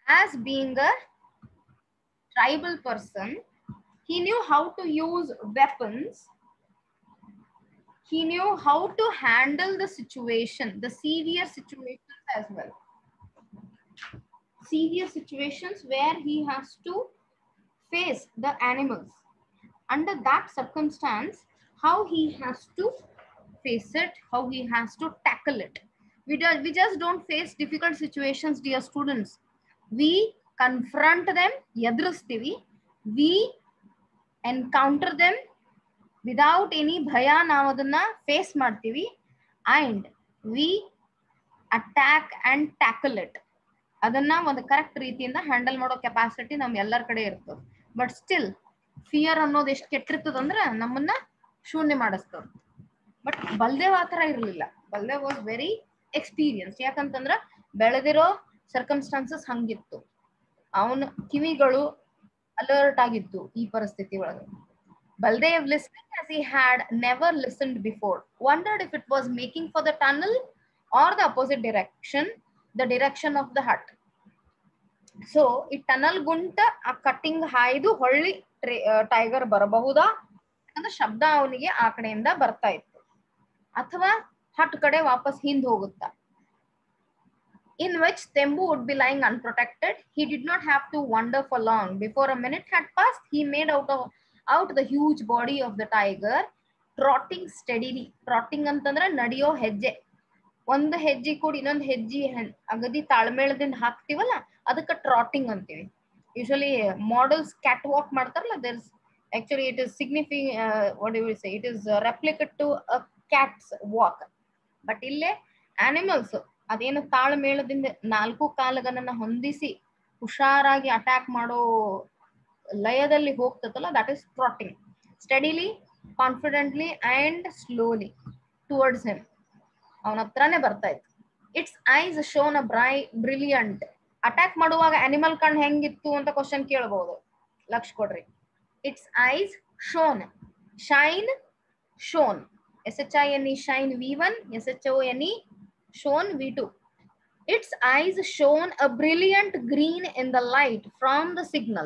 as being a tribal person, he knew how to use weapons. He knew how to handle the situation, the severe situations as well. Severe situations where he has to face the animals. Under that circumstance, how he has to face it, how he has to tackle it. We, do, we just don't face difficult situations, dear students. We confront them, ಎದುರಿಸ್ತೀವಿ. We encounter them without any ಭಯ ನಾವು ಅದನ್ನ face ಮಾಡ್ತೀವಿ and we attack and tackle it ಅದನ್ನ ಒಂದು correct ರೀತಿಯಿಂದ handle ಮಾಡೋ capacity ನಮ್ ಎಲ್ಲರ ಕಡೆ ಇರ್ತದೆ ಬಟ್ ಸ್ಟಿಲ್ ಫಿಯರ್ ಅನ್ನೋದು ಎಷ್ಟು ಕೆಟ್ಟಿರ್ತದಂದ್ರ ನಮ್ಮನ್ನ ಶೂನ್ಯ ಮಾಡಿಸ್ತದ ಬಟ್ ಬಲ್ದೇವ್ ಆ ಥರ ಇರಲಿಲ್ಲ ಬಲ್ದೇವ್ ವಾಸ್ ವೆರಿ ಎಕ್ಸ್ಪೀರಿಯನ್ಸ್ ಯಾಕಂತಂದ್ರ ಬೆಳೆದಿರೋ ಸರ್ಕಮ್ಸ್ಟಾನ್ಸಸ್ ಹಂಗಿತ್ತು ಅವನ ಕಿವಿಗಳು ಅಲರ್ಟ್ ಆಗಿತ್ತು ಈ ಪರಿಸ್ಥಿತಿ ಒಳಗೆ Baldev listening as he had never listened before wondered if it was making for the tunnel or the opposite direction the direction of the hut so ಈ ಟನಲ್ ಗುಂಟ ಆ ಕಟ್ಟಿಂಗ್ ಹಾಯ್ದು ಹೊಳ್ಳಿ ಟೈಗರ್ ಬರಬಹುದಾ ಅಂದ್ರೆ ಶಬ್ದ ಅವನಿಗೆ ಆ ಕಡೆಯಿಂದ ಬರ್ತಾ ಇತ್ತು ಅಥವಾ ಹಟ್ ಕಡೆ ವಾಪಸ್ ಹಿಂದ್ ಹೋಗುತ್ತಾ in which Tembu would be lying unprotected. He did not have to wonder for long. Before a minute had passed, he made out of out the huge body of the tiger, trotting steadily. Trotting ಅಂತಂದ್ರೆ ನಡೆಯೋ ಹೆಜ್ಜೆ ಒಂದು ಹೆಜ್ಜೆ ಕೂಡ ಇನ್ನೊಂದು ಹೆಜ್ಜೆ ಹೆನ್- ಅಗದಿ ತಾಳ್ಮೇಳದಿಂದ ಹಾಕ್ತಿವಲ್ಲ ಅದಕ್ಕೆ ಟ್ರಾಟಿಂಗ್ ಅಂತೀವಿ ಯೂಶಲಿ ಮಾಡಲ್ಸ್ ಕ್ಯಾಟ್ ವಾಕ್ ಮಾಡ್ತಾರಲ್ಲ there is actually it is signify what you say it is replicate to a cat's walk but ಇಲ್ಲೇ ಆನಿಮಲ್ಸ್ ಅದೇನು ತಾಳ್ಮೇಳದಿಂದ ನಾಲ್ಕು ಕಾಲುಗಳನ್ನ ಹೊಂದಿಸಿ ಹುಷಾರಾಗಿ ಅಟ್ಯಾಕ್ ಮಾಡೋ ಲಯದಲ್ಲಿ ಹೋಗ್ತದಲ್ಲ that is trotting steadily confidently and slowly towards him ಅವನ ಹತ್ರನೇ ಬರ್ತಾ ಇತ್ತು its eyes shone a bri brilliant attack ಮಾಡುವಾಗ ಅನಿಮಲ್ ಕಣ್ ಹೆಂಗಿತ್ತು ಅಂತ ಕ್ವಶನ್ ಕೇಳಬಹುದು ಲಕ್ಷ ಕೊಡ್ರಿ its eyes shone shine shone S H I N E shine V one S H O N E shown V2. Its eyes shone a brilliant green in the light from the signal.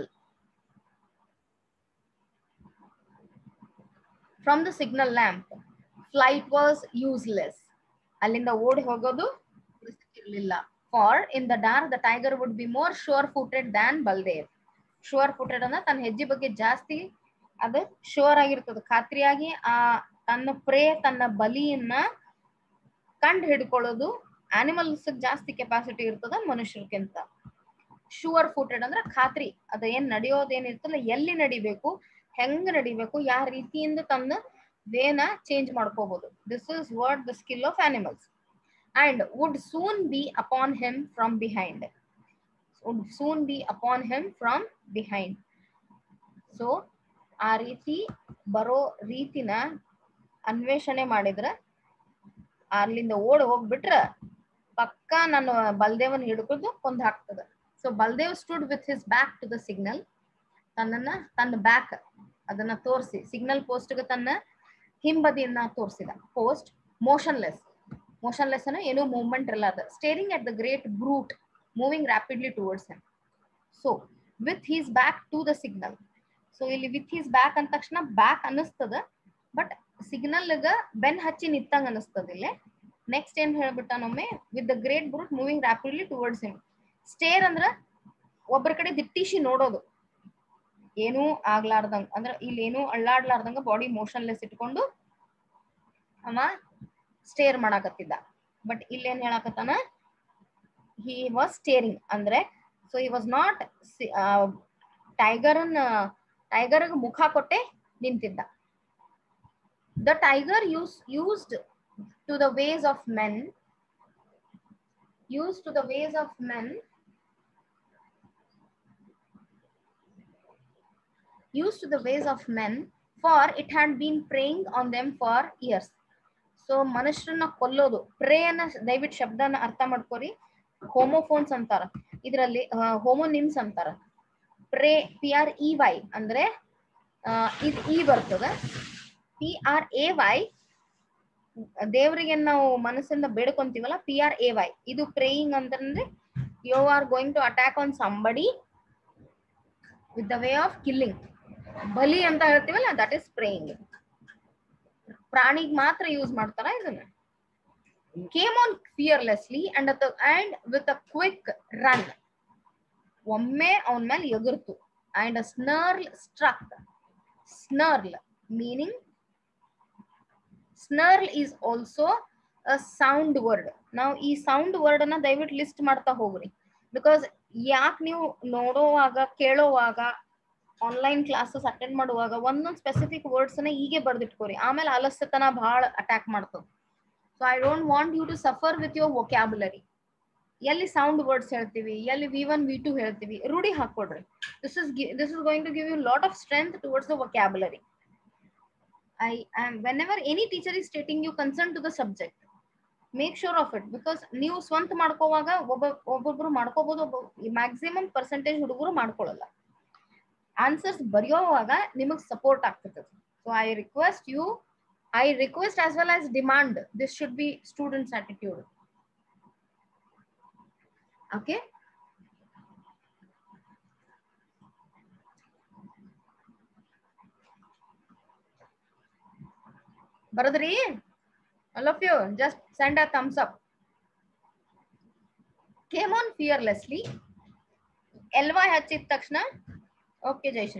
From the signal lamp, flight was useless. ಅಲ್ಲಿಂದ ಓಡಿ ಹೋಗೋದು ಇರಲಿಲ್ಲ far in the dark the tiger would be more sure footed than Baldev sure footed ಅಂದ್ರೆ ತನ್ನ ಹೆಜ್ಜೆ ಬಗ್ಗೆ ಜಾಸ್ತಿ ಅದು ಶೋರ್ ಆಗಿರ್ತದೆ ಖಾತ್ರಿಯಾಗಿ ಆ ತನ್ನ ಪ್ರೇ ತನ್ನ ಬಲಿಯನ್ನ ಕಂಡು ಹಿಡ್ಕೊಳ್ಳೋದು ಆನಿಮಲ್ಸ್ ಜಾಸ್ತಿ ಕೆಪಾಸಿಟಿ ಇರ್ತದ ಮನುಷ್ಯರ್ಕಿಂತ ಶೂವರ್ ಫುಟೆಡ್ ಅಂದ್ರೆ ಖಾತ್ರಿ ಅದ ಏನ್ ನಡೆಯೋದೇನ್ ಇರ್ತಲ್ಲ ಎಲ್ಲಿ ನಡಿಬೇಕು ಹೆಂಗ್ ನಡಿಬೇಕು ಯಾವ ರೀತಿಯಿಂದ ತನ್ನ ವೇನ ಚೇಂಜ್ ಮಾಡ್ಕೋಬಹುದು this is what the skill of animals and would soon be upon him from behind would soon be upon him from behind so ಆ ರೀತಿ ಬರೋ ರೀತಿನ ಅನ್ವೇಷಣೆ ಮಾಡಿದ್ರ ಅಲ್ಲಿಂದ ಓಡಿ ಹೋಗ್ಬಿಟ್ರ ಪಕ್ಕ ನಾನು ಬಲ್ದೇವನ್ ಹಿಡ್ಕೊಂಡು ಕೊಂದ್ ಹಾಕ್ತದ so Baldev stood with his back to the signal ತನ್ನನ್ನ ತನ್ನ ಬ್ಯಾಕ್ ಅದನ್ನ ತೋರಿಸಿ ಸಿಗ್ನಲ್ ಪೋಸ್ಟ್ಗೆ ತನ್ನ ಹಿಂಬದಿಯನ್ನ ತೋರಿಸಿದ ಪೋಸ್ಟ್ ಮೋಷನ್ಲೆಸ್ ಮೋಷನ್ಲೆಸ್ ಅನ್ನ ಏನೂ ಮೂವ್ಮೆಂಟ್ ಇರಲಾರ್ದ staring at the great brute moving rapidly towards him so with his back to the signal so ಇಲ್ಲಿ ವಿತ್ ಹೀಸ್ ಬ್ಯಾಕ್ ಅಂದ ತಕ್ಷಣ ಬ್ಯಾಕ್ ಅನ್ನಿಸ್ತದ ಬಟ್ ಸಿಗ್ನಲ್ಗ ಬೆನ್ ಹಚ್ಚಿ ನಿತ್ತಂಗ ಅನಿಸ್ತದ ಇಲ್ಲೇ ನೆಕ್ಸ್ಟ್ ಏನ್ ಹೇಳ್ಬಿಟ್ಟಾನೊಮ್ಮೆ with the great brute moving rapidly towards him stare ಅಂದ್ರ ಒಬ್ಬರ ಕಡೆ ದಿಟ್ಟಿಸಿ ನೋಡೋದು ಏನೂ ಆಗ್ಲಾರ್ದಂಗ ಅಂದ್ರ ಇಲ್ಲಿ ಏನೂ ಅಳ್ಳಾಡ್ಲಾರ್ದಂಗ ಬಾಡಿ ಮೋಷನ್ಲೆಸ್ ಇಟ್ಕೊಂಡು ಅವ ಸ್ಟೇರ್ ಮಾಡಾಕತ್ತಿದ್ದ ಬಟ್ ಇಲ್ಲಿ ಏನ್ ಹೇಳಾಕತ್ತಾನ ಹಿ ವಾಸ್ ಸ್ಟೇರಿಂಗ್ ಅಂದ್ರೆ ಸೊ ಹಿ ವಾಸ್ ನಾಟ್ ಟೈಗರನ್ ಟೈಗರ್ ಮುಖ ಕೊಟ್ಟೆ ನಿಂತಿದ್ದ the tiger used used to the ways of men used to the ways of men used to the ways of men for it had been preying on them for years so ಮನುಷ್ಯರನ್ನ ಕೊಲ್ಲೋದು prey ಅನ್ನ ದಯವಿಟ್ಟು ಶಬ್ದನ ಅರ್ಥ ಮಾಡ್ಕೋರಿ homophones ಅಂತಾರ ಇದರಲ್ಲಿ homonyms ಅಂತಾರ prey P R E Y ಅಂದ್ರೆ ಇದು ಇ ಬರ್ತದ ಪಿ ಆರ್ ಎ ವೈ ದೇವರಿಗೆ ನಾವು ಮನಸ್ಸಿಂದ ಬೇಡ್ಕೊಂತೀವಲ್ಲ ಪಿ ಆರ್ ಎ ವೈ ಇದು ಪ್ರೇಯಿಂಗ್ ಅಂತಂದ್ರೆ you are going to attack on somebody with the way of killing ಬಲಿ ಅಂತ ಹೇಳ್ತೀವಲ್ಲ ದಟ್ ಇಸ್ ಸ್ಪ್ರೇಯಿಂಗ್ ಪ್ರಾಣಿಗ್ ಮಾತ್ರ ಯೂಸ್ ಮಾಡ್ತಾರ ಇದನ್ನ came on fearlessly and and with a quick run ಒಮ್ಮೆ ಅವನ ಮೇಲೆ ಎಗರ್ತು and snarl struck snarl meaning snarl is also a sound word ನಾವು ಈ ಸೌಂಡ್ ವರ್ಡ್ ಅನ್ನ ದಯವಿಟ್ಟು ಲಿಸ್ಟ್ ಮಾಡ್ತಾ ಹೋಗ್ರಿ ಬಿಕಾಸ್ ಯಾಕೆ ನೀವು ನೋಡೋವಾಗ ಕೇಳೋವಾಗ ಆನ್ಲೈನ್ ಕ್ಲಾಸಸ್ ಅಟೆಂಡ್ ಮಾಡುವಾಗ ಒಂದೊಂದು ಸ್ಪೆಸಿಫಿಕ್ ವರ್ಡ್ಸ್ ಅನ್ನ ಹೀಗೆ ಬರ್ದಿಟ್ಕೋರಿ ಆಮೇಲೆ ಆಲಸ್ಯತನ ಬಹಳ ಅಟ್ಯಾಕ್ ಮಾಡ್ತದೆ so I don't want you to suffer with your vocabulary ಎಲ್ಲಿ ಸೌಂಡ್ ವರ್ಡ್ಸ್ ಹೇಳ್ತೀವಿ ಎಲ್ಲಿ ವಿ ಒನ್ ವಿ ಟು ಹೇಳ್ತೀವಿ ರೂಢಿ ಹಾಕೊಡ್ರಿ this is this is going to give you lot of strength towards the vocabulary I am whenever any teacher is stating you concern to the subject make sure of it because ನೀವು ಸ್ವಂತ ಮಾಡ್ಕೋವಾಗ ಒಬ್ಬ ಒಬ್ಬೊಬ್ರು ಮಾಡ್ಕೋಬಹುದು ಒಬ್ಬ maximum percentage ಹುಡುಗರು ಮಾಡ್ಕೊಳ್ಳಲ್ಲ answers ಬರೆಯೋವಾಗ ನಿಮಗೆ support ಆಗ್ತದೆ so I request you I request as well as demand this should be students attitude okay ಬರದ್ರಿ all of you just send a thumbs up came on fearlessly ಎಲ್ವಾ ಹಚ್ಚಿದ ತಕ್ಷಣ okay Jayashree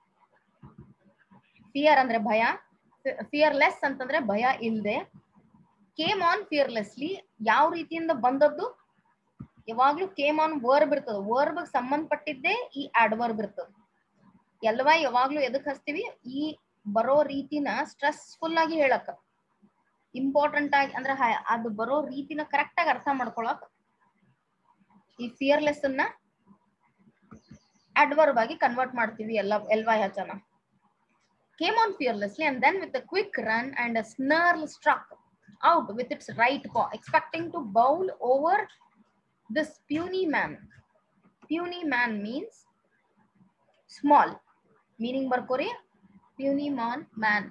fear ಅಂದ್ರೆ ಭಯ fearless ಅಂತಂದ್ರೆ ಭಯ ಇಲ್ಲದೆ ಕೇಮ್ ಆನ್ ಫಿಯರ್ಲೆಸ್ಲಿ ಯಾವ ರೀತಿಯಿಂದ ಬಂದದ್ದು ಯಾವಾಗ್ಲೂ ಕೇಮ್ ಆನ್ ವರ್ಬ್ ಇರ್ತದ ವರ್ಬ್ ಸಂಬಂಧಪಟ್ಟಿದ್ದೇ ಈ ಅಡ್ವರ್ಬ್ ಇರ್ತದ ಎಲ್ವಾ ಯಾವಾಗ್ಲೂ ಎದಕ್ ಹಚ್ತೀವಿ ಈ ಬರೋ ರೀತಿನ ಸ್ಟ್ರೆಸ್ಫುಲ್ ಆಗಿ ಹೇಳಕ್ಕ ಇಂಪಾರ್ಟೆಂಟ್ ಆಗಿ ಅಂದ್ರೆ ಹ- ಅದು ಬರೋ ರೀತಿನ ಕರೆಕ್ಟ್ ಆಗಿ ಅರ್ಥ ಮಾಡ್ಕೊಳಕ್ ಈ ಫಿಯರ್ಲೆಸ್ ಅನ್ನ ಅಡ್ವರ್ಬ್ ಆಗಿ ಕನ್ವರ್ಟ್ ಮಾಡ್ತೀವಿ ಎಲ್ಲ ಎಲ್ವಾ ಹಚನ came on fearlessly and then with a quick run and a snarl struck out with its right paw expecting to bowl over this puny man puny man means small meaning ಬರ್ಕೋರಿ puny man man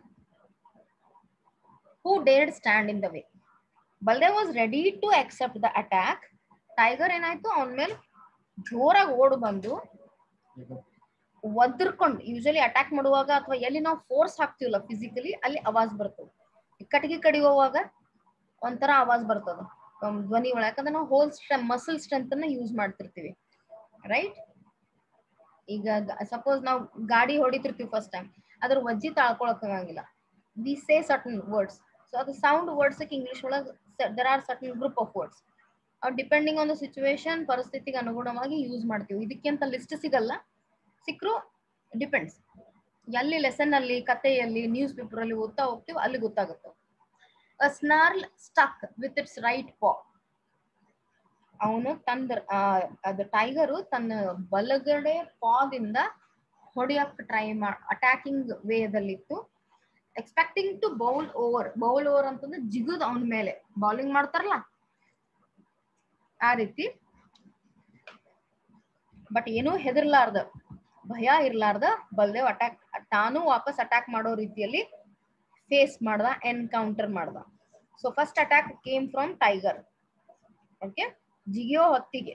who dared stand in the way. Baldev was ready to accept the attack. Tiger ಏನಾಯ್ತು ಅವನ ಮೇಲೆ ಜೋರಾಗಿ ಓಡ್ ಬಂದು ಒದರ್ಕೊಂಡು usually attack ಮಾಡುವಾಗ ಅಥವಾ ಎಲ್ಲಿ ನಾವು ಫೋರ್ಸ್ ಹಾಕ್ತಿವಲ್ಲ ಫಿಸಿಕಲಿ ಅಲ್ಲಿ ಅವಾಜ್ ಬರ್ತದೆ ಕಟ್ಟಿಗೆ ಕಡಿಯುವಾಗ ಒಂಥರ ಅವಾಜ್ ಬರ್ತದ ನಮ್ ಧ್ವನಿ ಒಳಗೆ ಯಾಕಂದ್ರೆ ನಾವು ಹೋಲ್ ಸ್ಟ್ರೆಂತ್ ಮಸಲ್ ಸ್ಟ್ರೆಂತ್ ಅನ್ನ ಯೂಸ್ ಮಾಡ್ತಿರ್ತೀವಿ ರೈಟ್ ಈಗ ಸಪೋಸ್ ನಾವು ಗಾಡಿ ಹೊಡಿತಿರ್ತೀವಿ ಫಸ್ಟ್ ಟೈಮ್ ಅದ್ರ ವಜ್ಜಿ ತಾಳ್ಕೊಳಕ್ ಆಗಂಗಿಲ್ಲ we say certain words so ಅದು ಸೌಂಡ್ ವರ್ಡ್ಸ್ ಇಂಗ್ಲಿಷ್ ಒಳಗೆ there are certain group of words ಅವ್ರು ಡಿಪೆಂಡಿಂಗ್ ಆನ್ ದ ಸಿಚುವೇಶನ್ ಪರಿಸ್ಥಿತಿಗೆ ಅನುಗುಣವಾಗಿ ಯೂಸ್ ಮಾಡ್ತೀವಿ ಇದಕ್ಕೆ ಅಂತ ಲಿಸ್ಟ್ ಸಿಗಲ್ಲ ಸಿಕ್ಕರು ಡಿಪೆಂಡ್ಸ್ ಎಲ್ಲಿ ಲೆಸನ್ ಅಲ್ಲಿ ಕಥೆಯಲ್ಲಿ ನ್ಯೂಸ್ ಪೇಪರ್ ಅಲ್ಲಿ ಓದ್ತಾ ಹೋಗ್ತೀವಿ ಅಲ್ಲಿ ಗೊತ್ತಾಗುತ್ತೆ a snarl stuck with its right paw ಅವನು ತಂದ ಅದು ಟೈಗರು ತನ್ನ ಬಲಗಡೆ ಪಾದಿಂದ ಹೊಡಿಯಕ್ ಟ್ರೈ ಮಾ ಅಟ್ಯಾಕಿಂಗ್ ವೇದಲ್ಲಿತ್ತು expecting to bowl over bowl over ಅಂತಂದ್ರೆ ಜಿಗುದ್ ಅವನ ಮೇಲೆ ಬೌಲಿಂಗ್ ಮಾಡ್ತಾರಲ್ಲ ಆ ರೀತಿ ಬಟ್ ಏನೂ ಹೆದರ್ಲಾರ್ದ ಭಯ ಇರ್ಲಾರ್ದ ಬಲ್ದೇವ್ ಅಟ್ಯಾಕ್ ತಾನು ವಾಪಸ್ ಅಟ್ಯಾಕ್ ಮಾಡೋ ರೀತಿಯಲ್ಲಿ ಫೇಸ್ ಮಾಡ್ದ ಎನ್ಕೌಂಟರ್ ಮಾಡ್ದ so first attack came from tiger okay ಜಿಗಿಯೋ ಹೊತ್ತಿಗೆ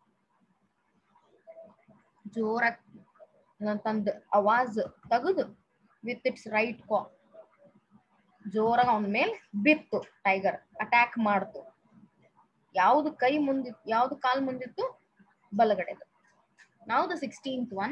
ಜೋರಾಗಿ ತಂದ ಅವಾಜ್ ತೆಗೆದು ವಿತ್ ಇಟ್ಸ್ ರೈಟ್ ಕಾ ಜೋರಾಗಿ ಅವನ ಮೇಲೆ ಬಿತ್ತು ಟೈಗರ್ ಅಟ್ಯಾಕ್ ಮಾಡ್ತು ಯಾವ್ದು ಕೈ ಮುಂದಿತ್ತು ಯಾವ್ದು ಕಾಲ್ ಮುಂದಿತ್ತು ಬಲಗಡೆದು ನಾವು the sixteenth one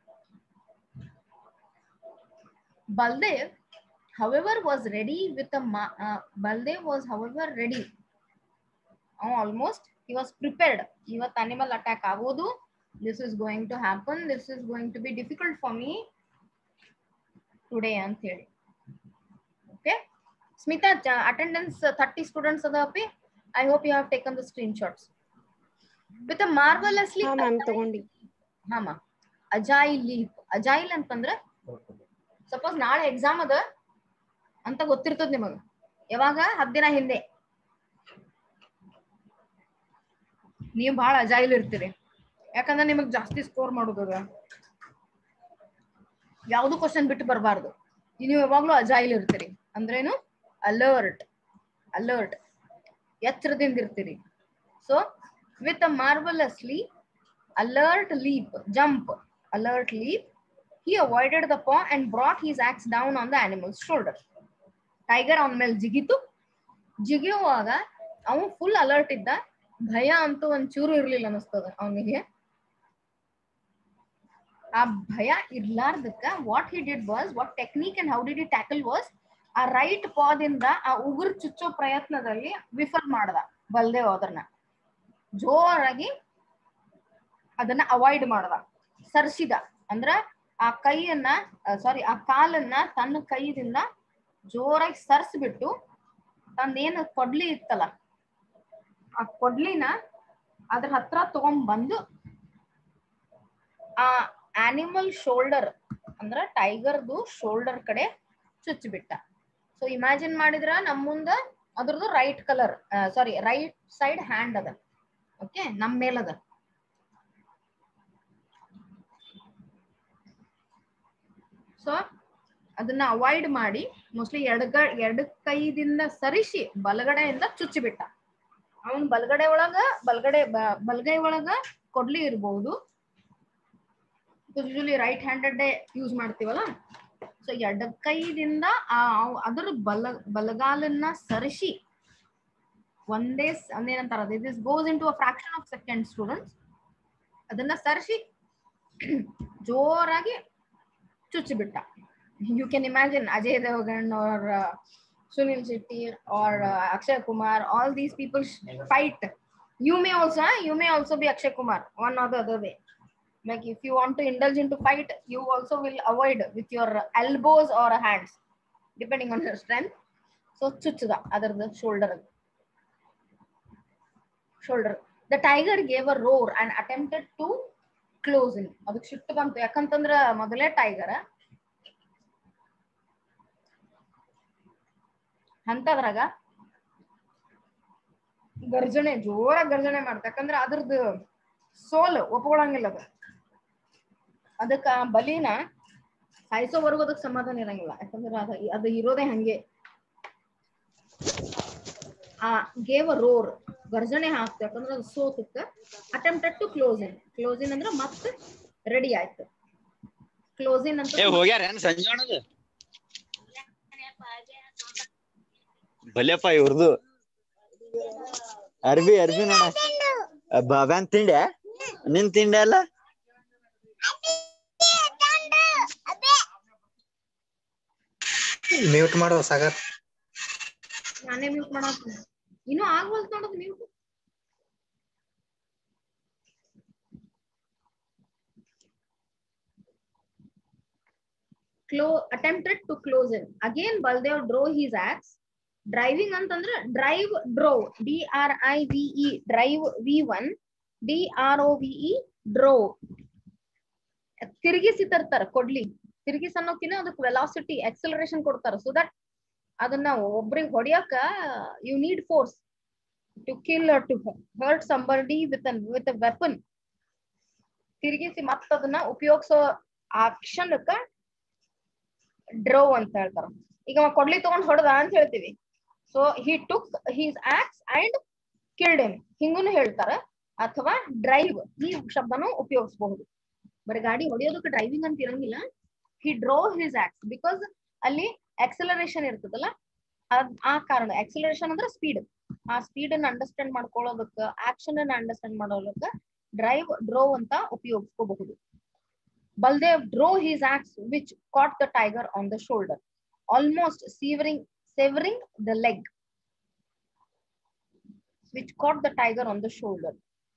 Baldev, however, was ready with a ma- uh, Baldev was, however, ready. Uh, almost he was prepared. ಇವತ್ತು ಅನಿಮಲ್ ಅಟ್ಯಾಕ್ ಆಗೋದು this is going to happen this is going to be difficult for me today ಅಂತ ಹೇಳಿ okay Smita attendance thirty students ಅದ ಅಪ್ಪಿ I hope you have taken the screen shots with a marvelously ಹಾ ma'am ತಗೊಂಡಿ ಹಾಮ ಅಜಾಯಿಲ್ leap ಅಜಾಯಿಲ್ ಅಂತಂದ್ರೆ suppose ನಾಳೆ exam ಅದ ಅಂತ ಗೊತ್ತಿರ್ತದ ನಿಮಗ ಯಾವಾಗ ಹತ್ತು ದಿನ ಹಿಂದೆ ನೀವು ಬಹಳ ಅಜಾಯಿಲ್ ಇರ್ತೀರಿ ಯಾಕಂದ್ರೆ ನಿಮಗ್ ಜಾಸ್ತಿ ಸ್ಕೋರ್ ಮಾಡೋದದ ಯಾವ್ದು ಕ್ವಶನ್ ಬಿಟ್ಟು ಬರಬಾರ್ದು ನೀವು ಯಾವಾಗ್ಲೂ ಅಜಾಯಿಲ್ ಇರ್ತೀರಿ ಅಂದ್ರೇನು ಅಲರ್ಟ್ ಅಲರ್ಟ್ ಎಚ್ಚರದಿಂದ ಇರ್ತೀರಿ so with a marvelously alert leap, jump, alert leap, he avoided the paw and brought his axe down on the animal's shoulder. Tiger ಅವನ ಮೇಲೆ ಜಿಗಿತು ಜಿಗಿಯುವಾಗ ಅವನು ಫುಲ್ ಅಲರ್ಟ್ ಇದ್ದ ಭಯ ಅಂತೂ ಒಂದ್ ಚೂರು ಇರ್ಲಿಲ್ಲ ಅನಿಸ್ತದ ಅವನಿಗೆ ಆ ಭಯ ಇರ್ಲಾರ್ದಕ್ಕ what he did was what technique and how did he tackle was ಆ ರೈಟ್ ಪಾದಿಂದ ಆ ಉಗುರು ಚುಚ್ಚೋ ಪ್ರಯತ್ನದಲ್ಲಿ ವಿಫಲ್ ಮಾಡ್ದ ಬಲ್ದೇವ್ ಅದನ್ನ ಜೋರಾಗಿ ಅದನ್ನ ಅವಾಯ್ಡ್ ಮಾಡ್ದ ಸರ್ಸಿದ ಅಂದ್ರ ಆ ಕೈಯನ್ನ ಸಾರಿ ಆ ಕಾಲನ್ನ ತನ್ನ ಕೈದಿಂದ ಜೋರಾಗಿ ಸರ್ಸ್ಬಿಟ್ಟು ತಂದೇನು ಕೊಡ್ಲಿ ಇತ್ತಲ್ಲ ಆ ಕೊಡ್ಲಿನ ಅದ್ರ ಹತ್ರ ತಗೊಂಡ್ ಬಂದು ಆ ಆನಿಮಲ್ ಶೋಲ್ಡರ್ ಅಂದ್ರ ಟೈಗರ್ದು ಶೋಲ್ಡರ್ ಕಡೆ ಚುಚ್ಚಿಬಿಟ್ಟ ಸೊ ಇಮ್ಯಾಜಿನ್ ಮಾಡಿದ್ರ ನಮ್ ಮುಂದ ಅದ್ರದ್ದು right colour sorry right side hand ಅದ ಓಕೆ ನಮ್ ಮೇಲದ ಸೊ ಅದನ್ನ ಅವಾಯ್ಡ್ ಮಾಡಿ ಮೋಸ್ಟ್ಲಿ ಎಡಗ ಎಡ ಕೈದಿಂದ ಸರಿಸಿ ಬಲಗಡೆಯಿಂದ ಚುಚ್ಚಿಬಿಟ್ಟ ಅವನ್ ಬಲಗಡೆ ಒಳಗ ಬಲಗಡೆ ಬ- ಬಲಗೈ ಒಳಗ ಕೊಡ್ಲಿ ಇರ್ಬಹುದು ಯೂಶಲಿ ರೈಟ್ ಹ್ಯಾಂಡೆಡ್ ಯೂಸ್ ಮಾಡ್ತೀವಲ್ಲ ಸೊ ಎಡ ಕೈದಿಂದ ಆ ಅವ್- ಅದ್ರ ಬಲ ಬಲಗಾಲನ್ನ ಸರಿಸಿ ಒಂದೇ ಸ- ಒಂದೇನಂತಾರ this goes into a fraction of second students ಅದನ್ನ ಸರಿಸಿ ಜೋರಾಗಿ ಚುಚ್ಚಿಬಿಟ್ಟ you can imagine Ajay Devgan or Suniel Shetty or Akshay Kumar all these people fight you may also you may also be Akshay Kumar one or the other way like if you want to indulge into fight you also will avoid with your elbows or hands depending on your strength so chuchda other the shoulder shoulder the tiger gave a roar and attempted to close in ಅದಕ್ಕೆ ಸಿಟ್ಟು ಬಂತು ಯಾಕಂತಂದ್ರ ಮೊದಲೇ tiger ಅಂತದ್ರಾಗ ಗರ್ಜನೆ ಜೋರಾಗಿ ಗರ್ಜನೆ ಮಾಡ್ತ ಯಾಕಂದ್ರ ಅದ್ರದ್ದು ಸೋಲ್ ಒಪ್ಕೊಳಂಗಿಲ್ಲ ಅದು ಅದಕ್ಕ ಆ ಬಲಿನ ಸಾಯಿಸೋವರೆಗೂ ಅದಕ್ಕೆ ಸಮಾಧಾನ ಇರಂಗಿಲ್ಲ ಯಾಕಂದ್ರೆ ಅದ ಅದು ಇರೋದೇ ಹಂಗೆ ಆ ಗೇವ್ ರೋರ್ ಗರ್ಜನೆ ಹಾಕ್ತು ಯಾಕಂದ್ರೆ ಅದು ಸೋತಕ್ಕ attempted to close in close in ಅಂದ್ರೆ ಮತ್ತೆ ರೆಡಿ ಆಯ್ತು ಕ್ಲೋಸ್ ಇನ್ ಅಂತ ಏ ಹೋಗ್ಯಾರ ಏನ್ ಸಂಜೋಣದ ಭಲೆಪ್ಪ ಇವ್ರದು ಅರ್ಬಿ ಅರ್ಬಿ ನೋಡ ಬಾಬ್ಯಾನ್ ತಿಂಡೆ ನಿನ್ ತಿಂಡೆ ಅಲ್ಲ ಮ್ಯೂಟ್ ಮಾಡೋ ಸಾಗರ್ ನಾನೇ ಮ್ಯೂಟ್ ಮಾಡತ್ತೀನಿ ಇನ್ನೂ ಆಗ್ವಲ್ತು ನೋಡೋದು mute claw attempted to close in again Baldev drew his axe driving ಅಂತಂದ್ರೆ drive drew D R I V E drive V one D R O V E drew ತಿರುಗಿಸಿ ತರ್ತಾರ ಕೊಡ್ಲಿ ತಿರುಗಿಸಿ ಅನ್ನೋಕಿನ ಅದಕ್ಕೆ ವೆಲಾಸಿಟಿ ಎಕ್ಸಲರೇಷನ್ ಕೊಡ್ತಾರ ಸೊ ದಟ್ ಅದನ್ನ ಒಬ್ರಿಗೆ ಹೊಡಿಯಕ you need force to kill to hurt somebody with with weapon ತಿರುಗಿಸಿ ಮತ್ತ ಅದನ್ನ ಉಪಯೋಗಿಸೋ ಆ ಕ್ಷಣಕ್ಕ ಡ್ರೋ ಅಂತ ಹೇಳ್ತಾರ ಈಗ ಅವ ಕೊಡ್ಲಿ ತಗೊಂಡ್ ಹೊಡೆದ ಅಂತ ಹೇಳ್ತೀವಿ so he took his axe and killed him ಹಿಂಗೂನು ಹೇಳ್ತಾರ ಅಥವಾ ಡ್ರೈವ್ ಈ ಶಬ್ದನೂ ಉಪಯೋಗಿಸಬಹುದು ಬರೀ ಗಾಡಿ ಹೊಡೆಯೋದಕ್ಕೆ ಡ್ರೈವಿಂಗ್ ಅಂತ ಇರಂಗಿಲ್ಲ he drew his axe because ಅಲ್ಲಿ ಆಕ್ಸಲರೇಷನ್ ಇರ್ತದಲ್ಲ ಅದ್ ಆ ಕಾರಣ ಆಕ್ಸಲರೇಷನ್ ಅಂದ್ರೆ ಸ್ಪೀಡ್ ಆ ಸ್ಪೀಡ್ ಅನ್ನ ಅಂಡರ್ಸ್ಟ್ಯಾಂಡ್ ಮಾಡ್ಕೊಳ್ಳೋದಕ್ಕ ಆಕ್ಷನ್ ಅನ್ನ ಅಂಡರ್ಸ್ಟ್ಯಾಂಡ್ ಮಾಡೋದಕ್ಕ ಡ್ರೈವ್ ಡ್ರೋ ಅಂತ ಉಪಯೋಗಿಸ್ಕೋಬಹುದು Baldev drew his axe which caught the tiger on the shoulder almost severing severing the leg which caught the tiger on the shoulder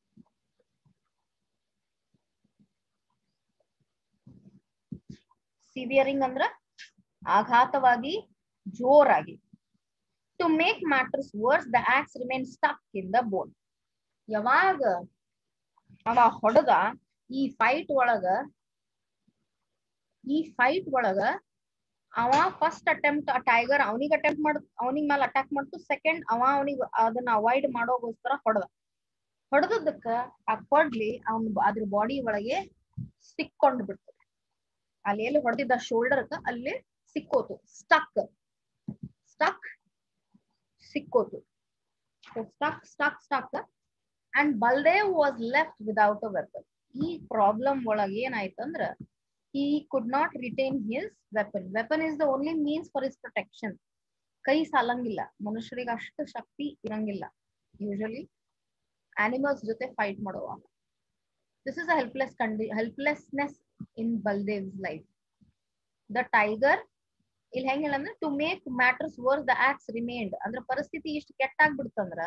severing ಅಂದ್ರ ಆಘಾತವಾಗಿ ಜೋರಾಗಿ to make matters worse the axe remain stuck in the bone ಯಾವಾಗ ಅವ ಹೊಡೆದ ಈ fight ಒಳಗ ಈ fight ಒಳಗ ಅವ ಫಸ್ಟ್ ಅಟೆಂಪ್ಟ್ ಆ ಟೈಗರ್ ಅವನಿಗೆ ಅಟೆಂಪ್ಟ್ ಮಾಡ್ ಅವನಿಗೆ ಮೇಲೆ ಅಟ್ಯಾಕ್ ಮಾಡ್ತು ಸೆಕೆಂಡ್ ಅವ ಅವನಿಗೆ ಅದನ್ನ ಅವಾಯ್ಡ್ ಮಾಡೋಗೋಸ್ಕರ ಹೊಡೆದ ಹೊಡೆದಕ್ಕ ಆ ಕೊಡ್ಲಿ ಅವನ್ ಅದ್ರ ಬಾಡಿ ಒಳಗೆ ಸಿಕ್ಕೊಂಡು ಬಿಡ್ತು ಅಲ್ಲಿ ಎಲ್ಲಿ ಹೊಡೆದಿದ್ದ ಶೋಲ್ಡರ್ ಅಲ್ಲಿ ಸಿಕ್ಕೋತು ಸ್ಟಕ್ ಸ್ಟಕ್ ಸಿಕ್ಕೋತು stuck stuck stuck and Baldev was left without a weapon ಈ ಪ್ರಾಬ್ಲಮ್ ಒಳಗೆ ಏನಾಯ್ತಂದ್ರ he could not retain his weapon weapon is the only means for his protection ಕೈ ಸಾಲಂಗಿಲ್ಲ ಮನುಷ್ಯರಿಗೆ ಅಷ್ಟು ಶಕ್ತಿ ಇರಂಗಿಲ್ಲ ಯೂಶಲಿ ಆನಿಮಲ್ಸ್ ಜೊತೆ ಫೈಟ್ ಮಾಡುವಾಗ ದಿಸ್ ಇಸ್ ಅ ಹೆಲ್ಪ್ಲೆಸ್ ಕಂಡಿ helplessness in Baldev's life the tiger ಇಲ್ಲಿ ಹೆಂಗ ಹೇಳಂದ್ರೆ to make matters worse the axe remained ಅಂದ್ರ ಪರಿಸ್ಥಿತಿ ಇಷ್ಟು ಕೆಟ್ಟಾಗ್ಬಿಡ್ತಂದ್ರ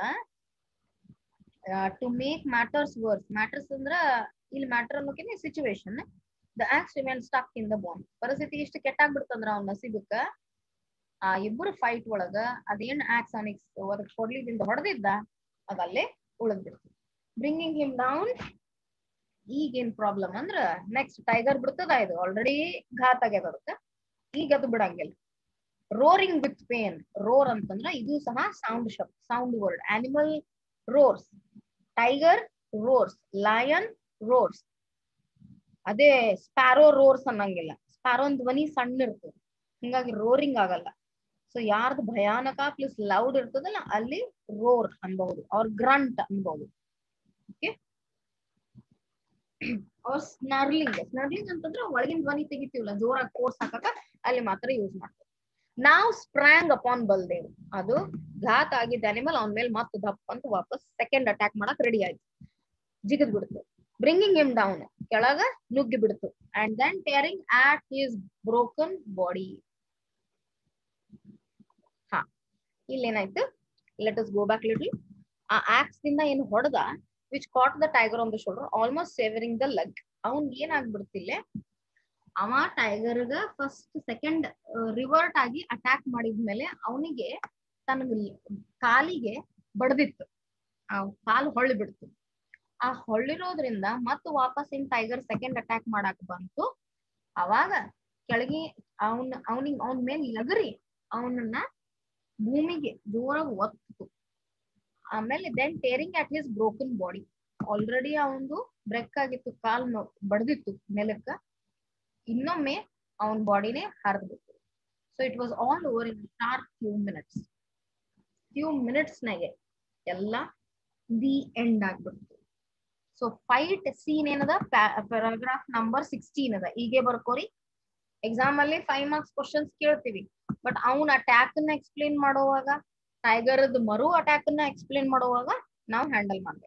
to make matters worse matters ಅಂದ್ರ ಇಲ್ಲಿ ಮ್ಯಾಟರ್ ಅನ್ನೋಕೆ situation the axe remain stuck in the bone ಪರಿಸ್ಥಿತಿ ಇಷ್ಟು ಕೆಟ್ಟಾಗ್ಬಿಡ್ತಂದ್ರ ಅವ್ನ ನಸೀಬಕ್ಕ ಆ ಇಬ್ಬರು ಫೈಟ್ ಒಳಗ ಅದೇನ್ ಆಕ್ಸ್ ಅವನಿಗೆ ಅದಕ್ಕೆ ಕೊಡ್ಲಿದಿಂದ ಹೊಡೆದಿದ್ದ ಅದಲ್ಲೇ ಉಳಿದ್ಬಿಡ್ತು ಬ್ರಿಂಗಿಂಗ್ ಹಿಮ್ ಡೌನ್ ಈಗೇನ್ ಪ್ರಾಬ್ಲಮ್ ಅಂದ್ರ ನೆಕ್ಸ್ಟ್ ಟೈಗರ್ ಬಿಡ್ತದ ಇದು ಆಲ್ರೆಡಿ ಘಾತ್ ಆಗ್ಯದ ಅದಕ್ಕೆ ಈಗ ಅದು ಬಿಡಂಗಿಲ್ಲ ರೋರಿಂಗ್ ವಿತ್ ಪೇನ್ ರೋರ್ ಅಂತಂದ್ರ ಇದು ಸಹ ಸೌಂಡ್ ಶಬ್ದ sound word animal roars tiger roars lion roars ಅದೇ ಸ್ಪ್ಯಾರೋ ರೋರ್ಸ್ ಅನ್ನಂಗಿಲ್ಲ ಸ್ಪ್ಯಾರೋ ಧ್ವನಿ ಸಣ್ಣ ಇರ್ತದೆ ಹಿಂಗಾಗಿ ರೋರಿಂಗ್ ಆಗಲ್ಲ ಸೊ ಯಾರ್ದು ಭಯಾನಕ ಪ್ಲಸ್ ಲೌಡ್ ಇರ್ತದಲ್ಲ ಅಲ್ಲಿ ರೋರ್ ಅನ್ಬಹುದು ಅವ್ರ ಗ್ರಂಟ್ ಅನ್ಬಹುದು ಓಕೆ ಅವ್ರ ಸ್ನರ್ಲಿಂಗ್ ಸ್ನರ್ಲಿಂಗ್ ಅಂತಂದ್ರೆ ಒಳಗಿನ ಧ್ವನಿ ತೆಗಿತೀವಲ್ಲ ಜೋರಾಗಿ ಕೋರ್ಸ್ ಹಾಕಕ ಅಲ್ಲಿ ಮಾತ್ರ ಯೂಸ್ ಮಾಡ್ತಾರೆ ನಾವು ಸ್ಪ್ರಾಂಗ್ ಅಪಾನ್ ಬಲ್ದೇವ್ ಅದು ಘಾತ್ ಆಗಿದ್ದ ಅನಿಮಲ್ ಅವನ ಮೇಲೆ ಮತ್ತೆ ದಪ್ಪ ಅಂತ ವಾಪಸ್ ಸೆಕೆಂಡ್ ಅಟ್ಯಾಕ್ ಮಾಡಕ್ ರೆಡಿ ಆಯ್ತು ಜಿಗದ್ ಬಿಡ್ತು ಬ್ರಿಂಗಿಂಗ್ ಹಿಮ್ ಡೌನ್ ಕೆಳಗ ನುಗ್ಗಿ ಬಿಡ್ತು and then tearing at his broken body ಹಾ ಇಲ್ಲೇನಾಯ್ತು let us go back little ಆ ಆಕ್ಸ್ ದಿಂದ ಏನ್ ಹೊಡೆದ which caught the tiger on the shoulder almost severing the leg ಅವ್ನ್ ಏನಾಗ್ಬಿಡ್ತಿಲ್ಲ ಅವ ಟೈಗರ್ಗ ಫಸ್ಟ್ ಸೆಕೆಂಡ್ ರಿವರ್ಟ್ ಆಗಿ ಅಟ್ಯಾಕ್ ಮಾಡಿದ್ಮೇಲೆ ಅವನಿಗೆ ತನ್ನ ಕಾಲಿಗೆ ಬಡ್ದಿತ್ತು ಆ ಕಾಲು ಹೊಳ್ಳಿ ಬಿಡ್ತು ಆ ಹೊಳ್ಳಿರೋದ್ರಿಂದ ಮತ್ ವಾಪಸ್ ಇನ್ ಟೈಗರ್ ಸೆಕೆಂಡ್ ಅಟ್ಯಾಕ್ ಮಾಡಾಕ ಬಂತು ಅವಾಗ ಕೆಳಗೆ ಅವನ್ ಅವನಿಗೆ ಅವನ ಮೇಲೆ ಎಗರಿ ಅವನನ್ನ ಭೂಮಿಗೆ ಜೋರಾಗಿ ಒತ್ತು ಆಮೇಲೆ then tearing at his broken body already ಅವನದು ಬ್ರೆಕ್ ಆಗಿತ್ತು ಕಾಲ್ ಬಡ್ದಿತ್ತು ನೆಲಕ್ಕ ಇನ್ನೊಮ್ಮೆ ಅವನ ಬಾಡಿನೇ ಹರಿದ್ಬಿಟ್ಟು so it was all over in sharp few minutes few minutes ನಾಗೆ ಎಲ್ಲ ದಿ ಎಂಡ್ ಆಗ್ಬಿಡ್ತು ಸೊ ಫೈಟ್ ಸೀನ್ ಏನದ ಪ್ಯಾರಾಗ್ರಾಫ್ ನಂಬರ್ ಸಿಕ್ಸ್ಟೀನ್ ಅದ ಈಗೇ ಬರ್ಕೋರಿ ಎಕ್ಸಾಮ್ ಅಲ್ಲಿ ಫೈವ್ ಮಾರ್ಕ್ಸ್ ಕ್ವಶನ್ಸ್ ಕೇಳ್ತೀವಿ ಬಟ್ ಅವನ್ ಅಟ್ಯಾಕ್ ನ ಎಕ್ಸ್ಪ್ಲೇನ್ ಮಾಡುವಾಗ ಟೈಗರ್ ಮರು ಅಟ್ಯಾಕ್ ನ ಎಕ್ಸ್ಪ್ಲೇನ್ ಮಾಡುವಾಗ ನಾವು ಹ್ಯಾಂಡಲ್ ಮಾಡ್ಬೇಕು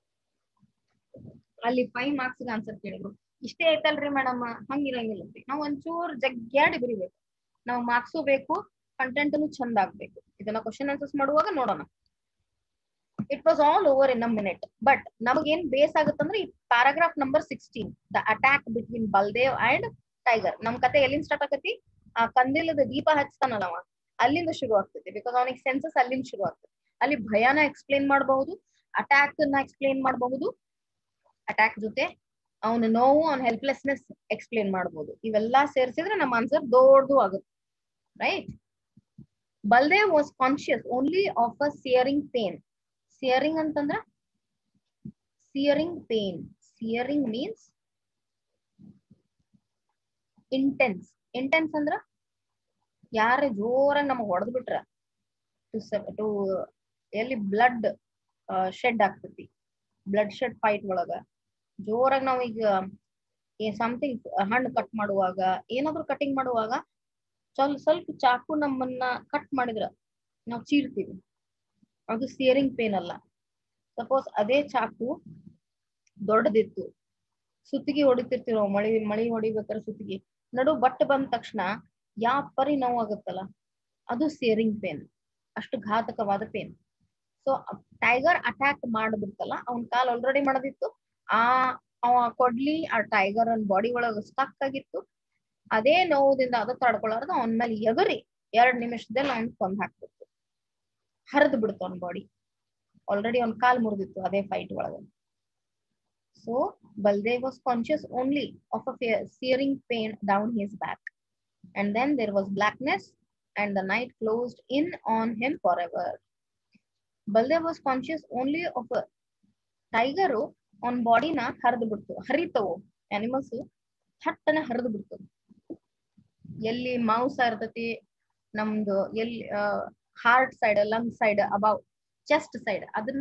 ಅಲ್ಲಿ ಫೈವ್ ಮಾರ್ಕ್ಸ್ ಆನ್ಸರ್ ಕೇಳಿದ್ರು ಇಷ್ಟೇ ಐತಲ್ರಿ ಮೇಡಮ್ ಹಂಗಿರಂಗಿಲ್ಲ ನಾವು ಒಂಚೂರ್ ಜಗ್ಗ್ಯಾಡಿ ಬರಿಬೇಕು ನಾವು ಮಾರ್ಕ್ಸು ಬೇಕು ಕಂಟೆಂಟ್ ಚಂದ ಆಗ್ಬೇಕು ಇದನ್ನ ಕ್ವಶನ್ ಆನ್ಸರ್ಸ್ ಮಾಡುವಾಗ ನೋಡೋಣ it was all over in a minute but ನಮಗೇನ್ ಬೇಸ್ ಆಗುತ್ತಂದ್ರೆ ಈ paragraph number sixteen the attack between Baldev and tiger ನಮ್ ಕತೆ ಎಲ್ಲಿಂದ ಸ್ಟಾರ್ಟ್ ಆಗತಿ ಆ ಕಂದಿಲದ ದೀಪ ಹಚ್ತಾನಲ್ಲ ಅವ ಅಲ್ಲಿಂದ ಶುರು ಆಗ್ತೈತಿ ಬಿಕಾಸ್ ಅವನಿಗೆ ಸೆನ್ಸಸ್ ಅಲ್ಲಿಂದ ಶುರು ಆಗ್ತದೆ ಅಲ್ಲಿ ಭಯನ ಎಕ್ಸ್ಪ್ಲೇನ್ ಮಾಡಬಹುದು ಅಟ್ಯಾಕ್ ನ ಎಕ್ಸ್ಪ್ಲೇನ್ ಮಾಡಬಹುದು ಅಟ್ಯಾಕ್ ಜೊತೆ ಅವನ ನೋವು ಅವನ ಹೆಲ್ಪ್ಲೆಸ್ನೆಸ್ ಎಕ್ಸ್ಪ್ಲೇನ್ ಮಾಡಬಹುದು ಇವೆಲ್ಲಾ ಸೇರಿಸಿದ್ರೆ ನಮ್ಮ ಆನ್ಸರ್ ದೊಡ್ಡದು ಆಗುತ್ತೆ right Baldev was conscious only of a searing pain searing ಅಂತಂದ್ರ searing pain searing means intense intense ಅಂದ್ರ ಯಾರ ಜೋರಾಗಿ ನಮಗ್ ಹೊಡೆದ್ ಬಿಟ್ರ ಟು ಟು ಎಲ್ಲಿ ಬ್ಲಡ್ ಶೆಡ್ ಆಗ್ತೈತಿ ಬ್ಲಡ್ ಶೆಡ್ ಫೈಟ್ ಒಳಗ ಜೋರಾಗಿ ನಾವ್ ಈಗ ಸಮಥಿಂಗ್ ಹಣ್ಣು ಕಟ್ ಮಾಡುವಾಗ ಏನಾದ್ರು ಕಟಿಂಗ್ ಮಾಡುವಾಗ ಸ್ವಲ್ಪ ಸ್ವಲ್ಪ ಚಾಕು ನಮ್ಮನ್ನ ಕಟ್ ಮಾಡಿದ್ರ ನಾವ್ ಚೀರ್ತೀವಿ ಅದು ಸಿಯರಿಂಗ್ ಪೇನ್ ಅಲ್ಲ ಸಪೋಸ್ ಅದೇ ಚಾಕು ದೊಡ್ಡದಿತ್ತು ಸುತ್ತಿಗೆ ಹೊಡಿತಿರ್ತೀವಿ ನಾವು ಮಳಿ ಮಳಿ ಹೊಡಿಬೇಕಾದ್ರೆ ಸುತ್ತಿಗೆ ನಡು ಬಟ್ ಬಂದ ತಕ್ಷಣ ಯಾವ ಪರಿ ನೋವಾಗುತ್ತಲ್ಲ ಅದು ಸೇರಿಂಗ್ ಪೇನ್ ಅಷ್ಟು ಘಾತಕವಾದ ಪೇನ್ ಸೊ ಟೈಗರ್ ಅಟ್ಯಾಕ್ ಮಾಡ್ಬಿಡ್ತಲ್ಲ ಅವನ್ ಕಾಲ್ ಆಲ್ರೆಡಿ ಮಾಡದಿತ್ತು ಆ ಅವ ಕೊಡ್ಲಿ ಆ ಟೈಗರ್ ಅನ್ ಬಾಡಿ ಒಳಗ ಸ್ಟಕ್ ಆಗಿತ್ತು ಅದೇ ನೋವುದಿಂದ ಅದು ತಡ್ಕೊಳಾರ್ದು ಅವನ ಮೇಲೆ ಎಗರಿ ಎರಡ್ ನಿಮಿಷದಲ್ಲಿ ಅವ್ನ್ ಕೊಂದ್ ಹಾಕ್ಬಿಡ್ತು ಹರಿದ್ ಬಿಡ್ತು ಅವ್ನ ಬಾಡಿ ಆಲ್ರೆಡಿ ಅವ್ನ ಕಾಲ್ ಮುರಿದಿತ್ತು ಅದೇ ಫೈಟ್ ಒಳಗ so Baldev was conscious only of a searing pain down his back and then there was blackness and the night closed in on him forever Baldev was conscious only of tiger ಅವನ್ ಬಾಡಿನ ಹರಿದು ಬಿಡ್ತು ಹರಿತವು animals ಥಟ್ಟನ ಹರಿದು ಬಿಡ್ತು ಎಲ್ಲಿ mouse ಇರ್ತತಿ ನಮ್ದು ಎಲ್ಲಿ heart side lung side above chest side ಅದನ್ನ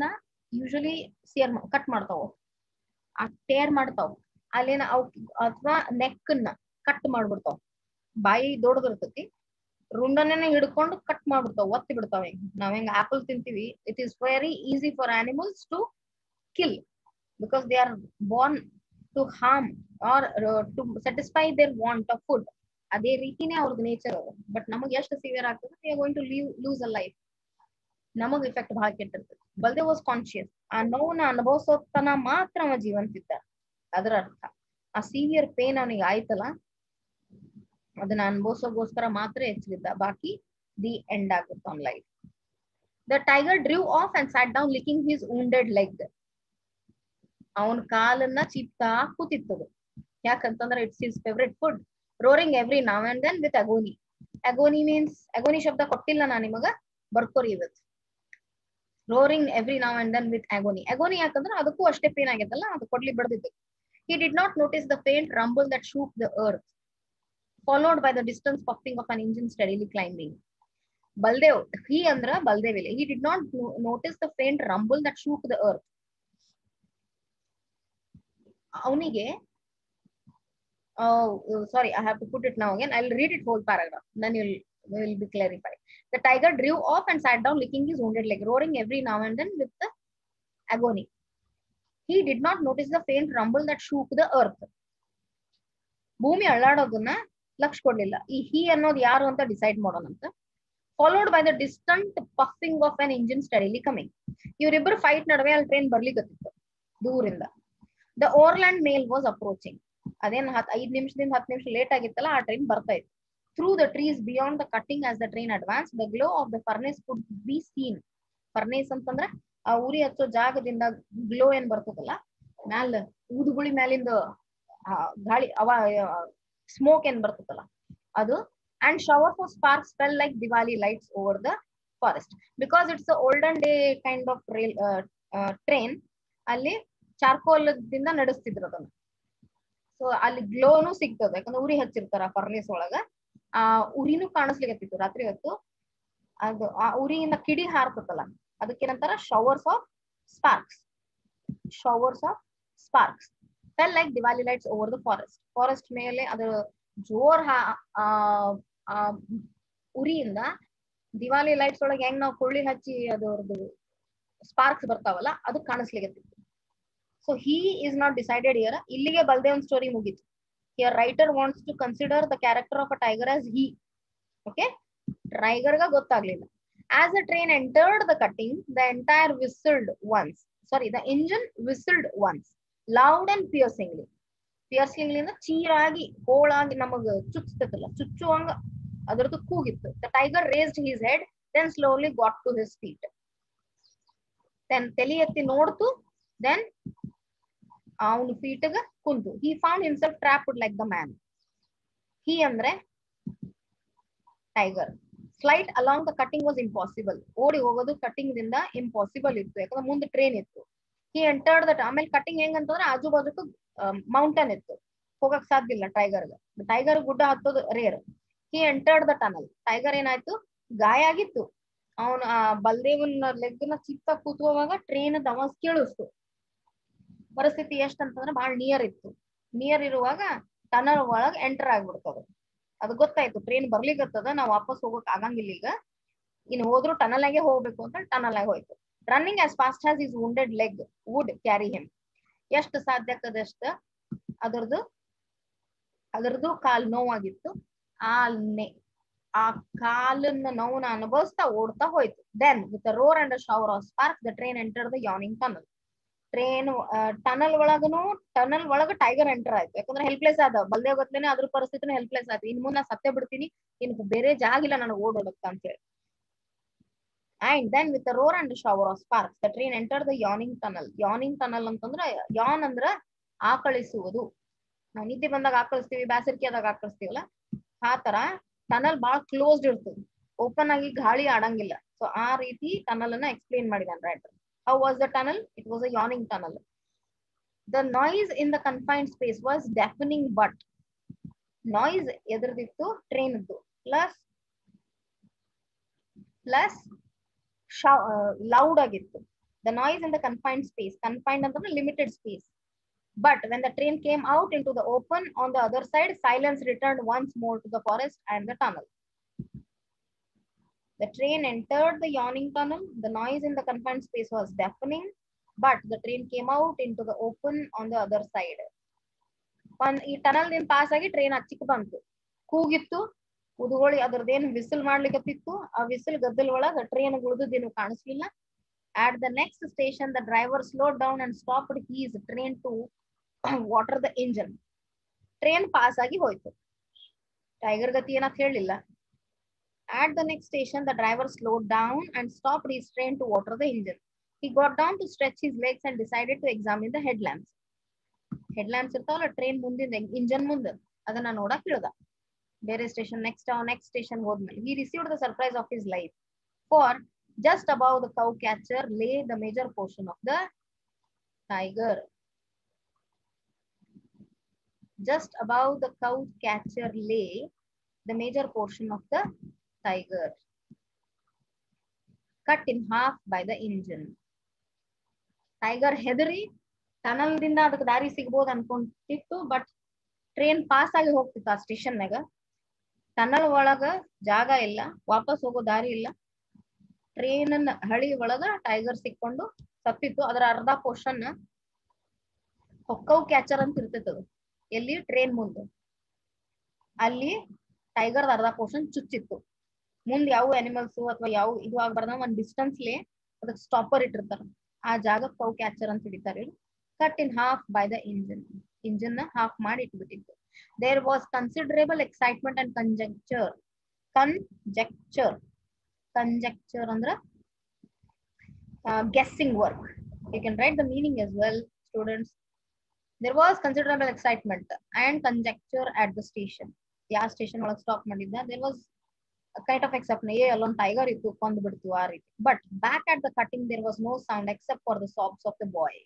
ಯೂಶಲಿ ಸಿಯರ್ ಕಟ್ ಮಾಡ್ತಾವ ಆ ಟೇರ್ ಮಾಡ್ತಾವ ಅಲ್ಲೇನ ಅವ್ ಅಥವಾ ನೆಕ್ನ ಕಟ್ ಮಾಡ್ಬಿಡ್ತಾವ ಬಾಯಿ ದೊಡ್ಡದಿರ್ತೈತಿ ರುಂಡನೇ ಹಿಡ್ಕೊಂಡು ಕಟ್ ಮಾಡ್ಬಿಡ್ತಾವ ಒತ್ತಿ ಬಿಡ್ತಾವ ಹಿಂಗ್ ನಾವ್ ಹೆಂಗ್ ಆಪಲ್ ತಿಂತೀವಿ it is very easy for animals to kill because they are born to harm or to satisfy their want of food ಅದೇ ರೀತಿನೇ ಅವ್ರದ್ದು ನೇಚರ್ ಅದು ಬಟ್ ನಮಗೆ ಎಷ್ಟು ಸಿವಿಯರ್ ಆಗ್ತದೆ they going to leave loose a life ನಮಗ್ effect ಬಹಳ ಕೆಟ್ಟಿರ್ತದೆ ಬಲ್ದೇ ವಾಸ್ ಕಾನ್ಶಿಯಸ್ ಆ ನೋವನ್ನ ಅನುಭವಿಸೋತನ ಮಾತ್ರ ಅವ ಜೀವಂತಿದ್ದ ಅದರ ಅರ್ಥ ಆ ಸಿವಿಯರ್ ಪೇನ್ ಅವನಿಗೆ ಆಯ್ತಲ್ಲ ಅದನ್ನ ಅನುಭವಿಸೋಗೋಸ್ಕರ ಮಾತ್ರ ಹೆಚ್ಚಿದ್ದ ಬಾಕಿ ದಿ ಎಂಡ್ ಆಗುತ್ತೆ ಅವನ್ life the tiger drew off and sat down licking his wounded leg ಅವನ ಕಾಲನ್ನ ಚಿಪ್ತಾ ಕೂತಿತ್ತದು ಯಾಕಂತಂದ್ರೆ it's his favourite food roaring every now and then with agony agony means agony ಶಬ್ದ ಕೊಟ್ಟಿಲ್ಲ ನಾ ನಿಮಗ ಬರ್ಕೋರಿ ಇವತ್ತು roaring every now and then with agony agony ಯಾಕಂದ್ರೆ ಅದಕ್ಕೂ ಅಷ್ಟೇ ಪೇನ್ ಆಗೈತಲ್ಲ ಅದು ಕೊಡ್ಲಿ ಬಡ್ದಿದ್ದು he did not notice the faint rumble that shook the earth followed by the distant puffing of an engine steadily climbing baldev he andra baldevile he did not no- notice the faint rumble that shook the earth ಅವನಿಗೆ sorry I have to put it now again I will read it whole paragraph then you'll will be clarified the tiger drew off and sat down licking his wounded leg roaring every now and then with the agony he did not notice the faint rumble that shook the earth ಭೂಮಿ ಅಳ್ಳಾಡೋದನ್ನ ಲಕ್ಷ ಕೊಡ್ಲಿಲ್ಲ ಈ ಹಿ ಅನ್ನೋದು ಯಾರು ಅಂತ decide ಮಾಡೋಣಂತ followed by the distant puffing of an engine steadily coming ಇವರಿಬ್ಬರು fight ನಡುವೆ ಅಲ್ಲಿ ಟ್ರೈನ್ ಬರ್ಲಿಕ್ಕತ್ತಿತ್ತು ದೂರಿಂದ the overland mail was approaching ಅದೇನ್ ಹತ್ ಐದ್ ನಿಮಿಷದಿಂದ ಹತ್ತು ನಿಮಿಷ ಲೇಟ್ ಆಗಿತ್ತಲ್ಲ ಆ ಟ್ರೈನ್ ಬರ್ತಾ ಇತ್ತು through the trees beyond the cutting as the train advance the glow of the furnace could be seen furnace ಅಂತಂದ್ರ ಆ ಉರಿ ಹಚ್ಚೋ ಜಾಗದಿಂದ ಗ್ಲೋ ಏನ್ ಬರ್ತದಲ್ಲ ಮ್ಯಾಲ ಊದುಗುಳಿ ಮ್ಯಾಲಿಂದ ಆ ಗಾಳಿ ಅವ ಸ್ಮೋಕ್ ಏನ್ ಬರ್ತದಲ್ಲ ಅದು and shower for sparks fell like Diwali lights over the forest because it's olden day kind of rail train ಅಲ್ಲಿ ಚಾರ್ಕೋಲ್ ದಿಂದ ನಡೆಸ್ತಿದ್ರು ಅದನ್ನ ಸೊ ಅಲ್ಲಿ ಗ್ಲೋನು ಸಿಗ್ತದೆ ಯಾಕಂದ್ರೆ ಉರಿ ಹಚ್ಚಿರ್ತಾರ ಫರ್ನೇಸ್ ಒಳಗ ಆ ಉರಿನೂ ಕಾಣಿಸ್ಲಿಕತ್ತಿತ್ತು ರಾತ್ರಿ ಹೊತ್ತು ಅದು ಆ ಉರಿಯಿಂದ ಕಿಡಿ ಹಾರ್ತತಲ್ಲ ಅದಕ್ಕೇನಂತಾರ showers of sparks showers of sparks fell like Diwali lights over the forest forest ಮೇಲೆ ಅದು ಜೋರ್ ಹಾ ಆ, ಆ ಉರಿಯಿಂದ ದಿವಾಲಿ ಲೈಟ್ಸ್ ಒಳಗೆ ಹೆಂಗ್ ನಾವು ಕೊಳ್ಳಿ ಹಚ್ಚಿ ಅದರದ್ದು ಸ್ಪಾರ್ಕ್ಸ್ ಬರ್ತಾವಲ್ಲ ಅದು ಕಾಣಿಸ್ಲಿಕ್ಕೆ so he is not decided year ಇಲ್ಲಿಗೆ ಬಲ್ದೇವನ್ ಸ್ಟೋರಿ ಮುಗೀತು here writer wants to consider the character of a tiger as he okay ಟೈಗರ್ಗ ಗೊತ್ತಾಗ್ಲಿಲ್ಲ as a train entered the cutting the entire whistled once sorry the engine whistled once loud and piercingly ಪಿಯರ್ಸಿಂಗ್ಲಿಂದ ಚೀರಾಗಿ ಹೋಳಾಗಿ ನಮಗ ಚುಚ್ಚತಲ್ಲ ಚುಚ್ಚುವಂಗ ಅದರದ್ದು ಕೂಗಿತ್ತು the tiger raised his head then slowly got to his feet then ತಲೆ ಎತ್ತಿ ನೋಡ್ತು ದೆನ್ ಅವನು ಫೀಟ್ಗ ಕುಂತು he found himself trapped like the man he ಅಂದ್ರೆ tiger flight along the cutting was impossible ಓಡಿ ಹೋಗೋದು ಕಟಿಂಗ್ ದಿಂದ ಇಂಪಾಸಿಬಲ್ ಇತ್ತು ಯಾಕಂದ್ರೆ ಮುಂದೆ ಟ್ರೈನ್ ಇತ್ತು ಹಿ ಎಂಟರ್ಡ್ ದಟ್ ಆಮೇಲೆ ಕಟಿಂಗ್ ಹೆಂಗಂತಂದ್ರೆ ಆಜು ಬಾಜುಕು ಮೌಂಟೇನ್ ಇತ್ತು ಹೋಗಕ್ ಸಾಧ್ಯ ಇಲ್ಲ ಟೈಗರ್ಗೆ ಟೈಗರ್ ಗುಡ್ಡ ಹತ್ತೋದು rare he entered the tunnel tiger ಏನಾಯ್ತು ಗಾಯ ಆಗಿತ್ತು ಅವನ ಬಲ್ದೇವನ್ ಲೆಗ್ ನ ಚಿಕ್ಕ ಕೂತ್ಕೋವಾಗ ಟ್ರೈನ್ ದವಾಸ್ ಕೇಳಿಸ್ತು ಪರಿಸ್ಥಿತಿ ಎಷ್ಟಂತಂದ್ರೆ ಬಹಳ ನಿಯರ್ ಇತ್ತು ನಿಯರ್ ಇರುವಾಗ ಟನಲ್ ಒಳಗ್ ಎಂಟರ್ ಆಗ್ಬಿಡ್ತದ ಅದು ಗೊತ್ತಾಯ್ತು ಟ್ರೈನ್ ಬರ್ಲಿಕ್ಕತ್ತದ ನಾವ್ ವಾಪಸ್ ಹೋಗಕ್ ಆಗಂಗಿಲ್ಲ ಈಗ ಇನ್ ಹೋದ್ರು ಟನಲ್ ಆಗೆ ಹೋಗ್ಬೇಕು ಅಂತ ಟನಲ್ ಆಗಿ ಹೋಯ್ತು running as fast as is wounded leg would carry him ಎಷ್ಟು ಸಾಧ್ಯಕ್ಕದಷ್ಟ ಅದರದ್ದು ಅದರದ್ದು ಕಾಲ್ ನೋವಾಗಿತ್ತು ಆ ನೆ ಆ ಕಾಲನ್ನ ನೋವನ್ನ ಅನುಭವಿಸ್ತಾ ಓಡ್ತಾ ಹೋಯ್ತು then with roar and shower of spark the train enter the yawning tunnel train tunnel ಒಳಗನು ಟನಲ್ ಒಳಗ ಟೈಗರ್ ಎಂಟರ್ ಆಯ್ತು ಯಾಕಂದ್ರೆ ಹೆಲ್ಪ್ಲೆಸ್ ಆದ ಬಲ್ದೇ ಗೊತ್ತಲೇನೆ ಅದ್ರ ಪರಿಸ್ಥಿತಿನೂ ಹೆಲ್ಪ್ಲೆಸ್ ಆಯ್ತು ಇನ್ ಮುಂದೆ ನಾ ಸತ್ತೇ ಬಿಡ್ತೀನಿ ಇನ್ ಬೇರೆ ಜಾಗ ಇಲ್ಲ ನನಗೆ ಓಡೋಡಕ್ಕ ಅಂತ ಹೇಳಿ and then with roar and shower of sparks the train enter the yawning tunnel yawning tunnel ಅಂತಂದ್ರ ಯಾನ್ ಅಂದ್ರ ಆಕಳಿಸುವುದು ನಾವ್ ನಿದ್ದೆ ಬಂದಾಗ ಆಕಳಿಸ್ತೀವಿ ಬ್ಯಾಸರಿಕೆ ಆದಾಗ ಆಕಳಿಸ್ತೀವಲ್ಲ ಆ ತರ ಟನಲ್ ಬಾಳ ಕ್ಲೋಸ್ಡ್ ಇರ್ತದೆ ಓಪನ್ ಆಗಿ ಗಾಳಿ ಆಡಂಗಿಲ್ಲ ಸೊ ಆ ರೀತಿ ಟನಲ್ ಅನ್ನ ಎಕ್ಸ್ಪ್ಲೇನ್ ಮಾಡಿದಾನೆ writer how was the tunnel it was a yawning tunnel the noise in the confined space was deafening but noise ಎದ್ರದಿತ್ತು ಟ್ರೈನ್ದು ಪ್ಲಸ್ ಪ್ಲಸ್ ಲೌಡ್ ಆಗಿತ್ತು The noise in the confined space, confined under limited space. But when the train came out into the open on the other side, silence returned once more to the forest and the tunnel. The train entered the yawning tunnel. The noise in the confined space was deafening, but the train came out into the open on the other side. ಒಂದ್ ಈ tunnel ನಿನ್ pass ಆಗಿ train ಹಚ್ಚಿಕ್ ಬಂತು ಕೂಗಿತ್ತು ಕುದುಗೋಳಿ ಅದ್ರದ್ದೇನು whistle ಮಾಡ್ಲಿಕ್ಕತ್ತಿತ್ತು ಆ whistle ಗದ್ದಲ್ ಒಳಗ train ಉಳಿದಿದ್ದೇನು ಕಾಣಿಸ್ಲಿಲ್ಲ at the next station the driver slowed down and stopped his train to water the engine train pass ಆಗಿ ಹೋಯ್ತು ಟೈಗರ್ ಗತಿ ಏನಂತ ಹೇಳಿಲ್ಲ at the next station the driver slowed down and stopped his train to water the engine he got down to stretch his legs and decided to examine the headlamps headlamps ಇರ್ತಾವಲ್ಲ train ಮುಂದಿಂದ engine ಮುಂದೆ ಅದನ್ನ ನೋಡಕ್ ಇಳ್ದ ಬೇರೆ station next next station ಹೋದ್ಮೇಲೆ he received the surprise of his life for just above the cow catcher lay the major portion of the tiger just above the cow catcher lay the major portion of the tiger cut in half by the engine tiger ಹೆದರಿ tunnel ದಿಂದ ಅದಕ್ಕೆ ದಾರಿ ಸಿಗ್ಬೋದು ಅನ್ಕೊಂತಿತ್ತು but train pass ಆಗಿ ಹೋಗ್ತಿತ್ತು ಆ ಸ್ಟೇಷನ್ನಾಗ tunnel ಒಳಗ ಜಾಗ ಇಲ್ಲ ವಾಪಸ್ ಹೋಗೋ ದಾರಿ ಇಲ್ಲ ಟ್ರೈನ್ ಹಳಿ ಒಳಗ ಟೈಗರ್ ಸಿಕ್ಕೊಂಡು ಸತ್ತಿತ್ತು ಅದರ ಅರ್ಧ ಪೋರ್ಷನ್ ಹೊಕ್ಕವ್ ಕ್ಯಾಚರ್ ಅಂತ ಇರ್ತೈತೆ ಅದು ಎಲ್ಲಿ ಟ್ರೈನ್ ಮುಂದೆ ಅಲ್ಲಿ ಟೈಗರ್ ಅರ್ಧ ಪೋರ್ಷನ್ ಚುಚ್ಚಿತ್ತು ಮುಂದ್ ಯಾವ ಅನಿಮಲ್ಸ್ ಅಥವಾ ಯಾವ ಇದು ಆಗ್ಬಾರ್ದ ಒಂದ್ ಡಿಸ್ಟೆನ್ಸ್ಲಿ ಅದಕ್ಕೆ ಸ್ಟಾಪರ್ ಇಟ್ಟಿರ್ತಾರ ಆ ಜಾಗಕ್ಕೆ ಕೌ ಕ್ಯಾಚರ್ ಅಂತ ಹಿಡಿತಾರೆ cut in half by the engine engine ನ ಹಾಫ್ ಮಾಡಿ ಇಟ್ಬಿಟ್ಟಿತ್ತು there was considerable excitement and conjuncture conjecture conjecture ಅಂದ್ರ guessing work you can write the meaning yes well students there was considerable excitement and conjecture at the station ಯಾವ station ಒಳಗೆ stop ಮಾಡಿದ್ದ there was quite of except a ಅಲ್ಲೊಂದು tiger ಇತ್ತು ಕೊಂದು ಬಿಡ್ತು ಆ ರೀತಿ but back at the cutting there was no sound accept for the sobs of the boy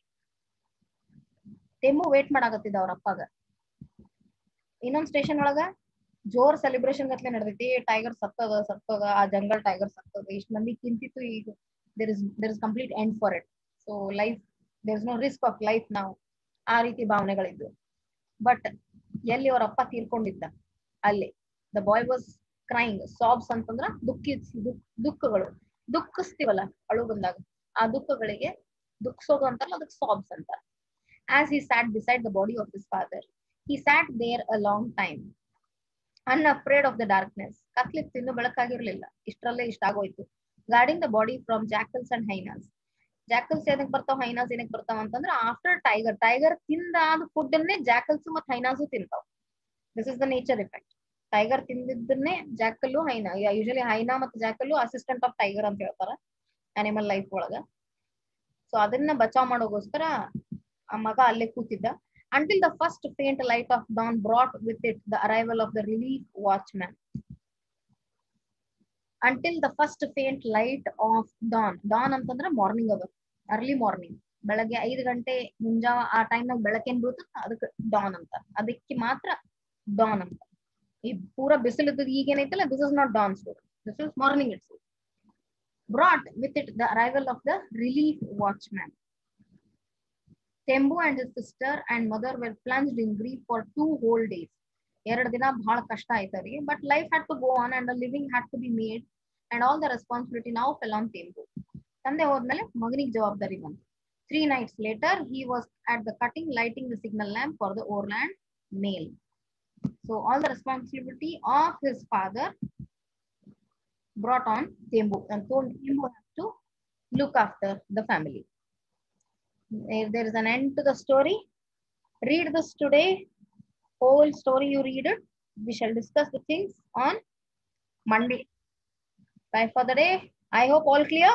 Tembu wait ಮಾಡಾಕತ್ತಿದ್ದ ಅವ್ರ ಅಪ್ಪಗ ಇನ್ನೊಂದ್ ಸ್ಟೇಷನ್ ಒಳಗ ಜೋರ್ ಸೆಲೆಬ್ರೇಷನ್ ಗತ್ಲೆ ನಡೆದೈತಿ ಟೈಗರ್ ಸತ್ತದ ಸತ್ತದ ಆ ಜಂಗಲ್ ಟೈಗರ್ ಸತ್ತದ ಇಷ್ಟ ಮಂದಿ ತಿಂತಿತ್ತು ಈಗ there is there is complete end for it so life there is no risk of life ನಾವು ಆ ರೀತಿ ಭಾವನೆಗಳಿದ್ವು ಬಟ್ ಎಲ್ಲಿ ಅವ್ರ ಅಪ್ಪ ತೀರ್ಕೊಂಡಿದ್ದ ಅಲ್ಲಿ the boy was crying sobs ಅಂತಂದ್ರ ದುಃಖಿ ದುಃಖಗಳು ದುಃಖಿಸ್ತೀವಲ್ಲ ಅಳು ಬಂದಾಗ ಆ ದುಃಖಗಳಿಗೆ ದುಃಖಿಸೋದು ಅಂತಾರಲ್ಲ ಅದಕ್ಕೆ ಸಾಬ್ಸ್ ಅಂತಾರ as he sat beside the body of his father he sat there a long time unafraid of the darkness ಕತ್ಲಿತ್ತು ಇನ್ನು ಬೆಳಕಾಗಿರ್ಲಿಲ್ಲ ಇಷ್ಟರಲ್ಲೇ ಇಷ್ಟ ಆಗೋಯ್ತು guarding the body from jackals and hyenas jackals ಏನಕ್ ಬರ್ತಾವ ಹೈನಾಸ್ ಏನಕ್ ಬರ್ತಾವ ಅಂತಂದ್ರ ಆಫ್ಟರ್ ಟೈಗರ್ ಟೈಗರ್ ತಿಂದಾದ ಫುಡ್ ಅನ್ನೇ ಜಾಕಲ್ಸ್ ಮತ್ ಹೈನಾಸು ತಿಂತಾವ this is the nature effect tiger ತಿಂದಿದ್ದನ್ನೇ ಜಾಕಲ್ಲು ಹೈನಾ ಯೂಶಲಿ ಹೈನಾ ಮತ್ತು ಜಾಕಲ್ಲು ಅಸಿಸ್ಟೆಂಟ್ ಆಫ್ ಟೈಗರ್ ಅಂತ ಹೇಳ್ತಾರ ಅನಿಮಲ್ ಲೈಫ್ ಒಳಗ ಸೊ ಅದನ್ನ ಬಚಾವ್ ಮಾಡೋಗೋಸ್ಕರ ಆ ಮಗ ಅಲ್ಲೇ ಕೂತಿದ್ದ until the first faint light of dawn brought with it the arrival of the relief watchman. Until the first faint light of dawn. Dawn ಅಂತಂದ್ರೆ ಮಾರ್ನಿಂಗ್ ಅವರ್ ಅರ್ಲಿ ಮಾರ್ನಿಂಗ್ ಬೆಳಗ್ಗೆ ಐದು ಗಂಟೆ ಮುಂಜಾವ ಆ ಟೈಮ್ನಾಗ ಬೆಳಕೇನ್ ಬೀಳುತ್ತ ಅದಕ್ಕೆ ಡಾನ್ ಅಂತ ಅದಕ್ಕೆ ಮಾತ್ರ ಡಾನ್ ಅಂತ ಈ ಪೂರ ಬಿಸಿಲಿದ್ದು ಈಗೇನೈತಲ್ಲ this is not dawn store this is morning it's brought with it the arrival of the relief watchman Tembu and his sister and mother were plunged in grief for two whole days. ಎರಡು ದಿನ ಬಹಳ ಕಷ್ಟ ಆಯ್ತು ಅವರಿಗೆ but life had to go on and living had to be made and all the responsibility ನಾವು fell on Tembu ತಂದೆ ಹೋದ್ಮೇಲೆ ಮಗನಿಗೆ ಜವಾಬ್ದಾರಿ ಬಂತು three nights later he was at the cutting lighting the signal lamp for the overland mail so all the responsibility of his father brought on Tembu and told Tembu has to look after the family. If there is an end to the story, read this today. Whole story you read it. We shall discuss the things on Monday. Bye for the day. I hope all clear.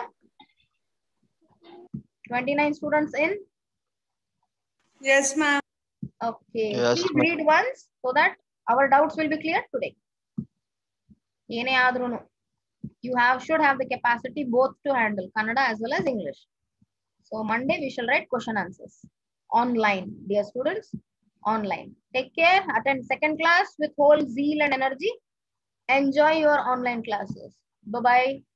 29 students in. Yes, ma'am. Okay. Yes, Please ma'am. read once so that our doubts will be cleared today. ಏನೇ ಆದ್ರೂನು you have should have the capacity both to handle Kannada as well as English. So Monday we shall write question answers online, dear students. Online. Take care. Attend second class with whole zeal and energy. Enjoy your online classes. Bye bye.